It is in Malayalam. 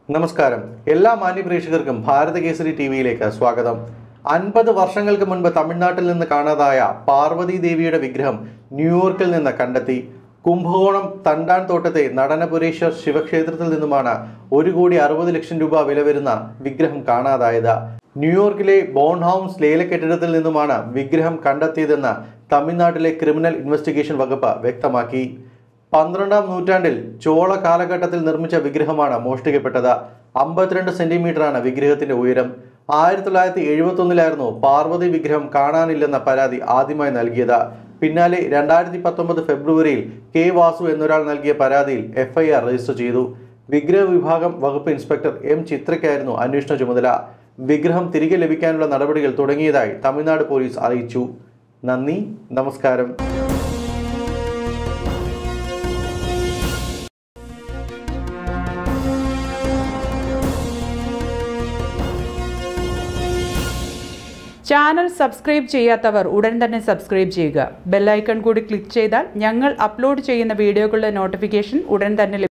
നമസ്കാരം എല്ലാ മാന്യപ്രേക്ഷകർക്കും ഭാരത കേസരി ടി വിയിലേക്ക് സ്വാഗതം അൻപത് വർഷങ്ങൾക്ക് മുൻപ് തമിഴ്നാട്ടിൽ നിന്ന് കാണാതായ പാർവതി ദേവിയുടെ വിഗ്രഹം ന്യൂയോർക്കിൽ നിന്ന് കണ്ടെത്തി കുംഭകോണം തണ്ടാൻ തോട്ടത്തെ നടനപുരേശ്വർ ശിവക്ഷേത്രത്തിൽ നിന്നുമാണ് ഒരു കോടി അറുപത് ലക്ഷം രൂപ വില വരുന്ന വിഗ്രഹം കാണാതായത് ന്യൂയോർക്കിലെ ബോൺഹൗംസ് ലേല കെട്ടിടത്തിൽ നിന്നുമാണ് വിഗ്രഹം കണ്ടെത്തിയതെന്ന് തമിഴ്നാട്ടിലെ ക്രിമിനൽ ഇൻവെസ്റ്റിഗേഷൻ വകുപ്പ് വ്യക്തമാക്കി പന്ത്രണ്ടാം നൂറ്റാണ്ടിൽ ചോള കാലഘട്ടത്തിൽ നിർമ്മിച്ച വിഗ്രഹമാണ് മോഷ്ടിക്കപ്പെട്ടത് അമ്പത്തിരണ്ട് സെന്റിമീറ്ററാണ് വിഗ്രഹത്തിന്റെ ഉയരം ആയിരത്തി തൊള്ളായിരത്തി എഴുപത്തി ഒന്നിലായിരുന്നു പാർവതി വിഗ്രഹം കാണാനില്ലെന്ന പരാതി ആദ്യമായി നൽകിയത് പിന്നാലെ രണ്ടായിരത്തി പത്തൊമ്പത് ഫെബ്രുവരിയിൽ കെ വാസു എന്നൊരാൾ നൽകിയ പരാതിയിൽ എഫ്ഐആർ രജിസ്റ്റർ ചെയ്തു വിഗ്രഹ വിഭാഗം വകുപ്പ് ഇൻസ്പെക്ടർ എം ചിത്രയ്ക്കായിരുന്നു അന്വേഷണ ചുമതല വിഗ്രഹം തിരികെ ലഭിക്കാനുള്ള നടപടികൾ തുടങ്ങിയതായി തമിഴ്നാട് പോലീസ് അറിയിച്ചു നന്ദി നമസ്കാരം ചാനൽ സബ്സ്ക്രൈബ് ചെയ്യാത്തവർ ഉടൻ തന്നെ സബ്സ്ക്രൈബ് ചെയ്യുക ബെല്ലൈക്കൺ കൂടി ക്ലിക്ക് ചെയ്താൽ ഞങ്ങൾ അപ്ലോഡ് ചെയ്യുന്ന വീഡിയോകളുടെ നോട്ടിഫിക്കേഷൻ ഉടൻ തന്നെ ലഭിക്കും